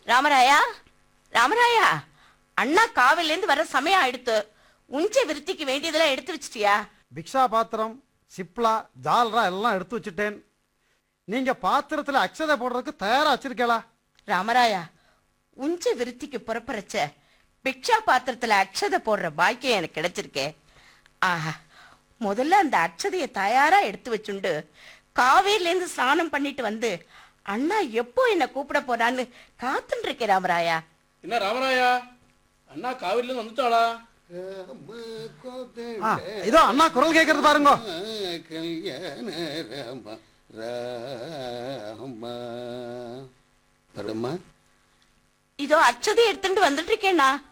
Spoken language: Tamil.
ராமராயா ராமராயா அண்ணா காவிலேருந்து வர சமயம் ஆயிடுத்து உஞ்ச விருத்திக்கு வேண்டியதெல்லாம் எடுத்து வச்சிட்டியா பிக்ஷா பாத்திரம் சிப்லா ஜால்ரா எல்லாம் எடுத்து வச்சுட்டேன் நீங்க பாத்திரத்துல அக்ஷதை போடுறதுக்கு தயாரா வச்சிருக்கலா ராமராயா உஞ்ச விருத்திக்கு புறப்புறச்ச பிக்ஷா பாத்திரத்துல அக்ஷதை போடுற பாக்கியம் எனக்கு கிடைச்சிருக்கே ஆஹா முதல்ல அந்த அக்ஷதைய தயாரா எடுத்து வச்சுண்டு காவேரிலேருந்து ஸ்நானம் பண்ணிட்டு வந்து அண்ணா எப்போ என்ன கூப்பிட போறான்னு காத்துட்டு இருக்கேன் ராமராயா என்ன ராமராயா அண்ணா காவிரிலேருந்து வந்துட்டாளா ஆ, இதோ அண்ணா குரல் கேட்கறது பாருங்க கல்யாண ராம ராம பரமா இதோ அக்ஷதை எடுத்துட்டு வந்துட்டு இருக்கேண்ணா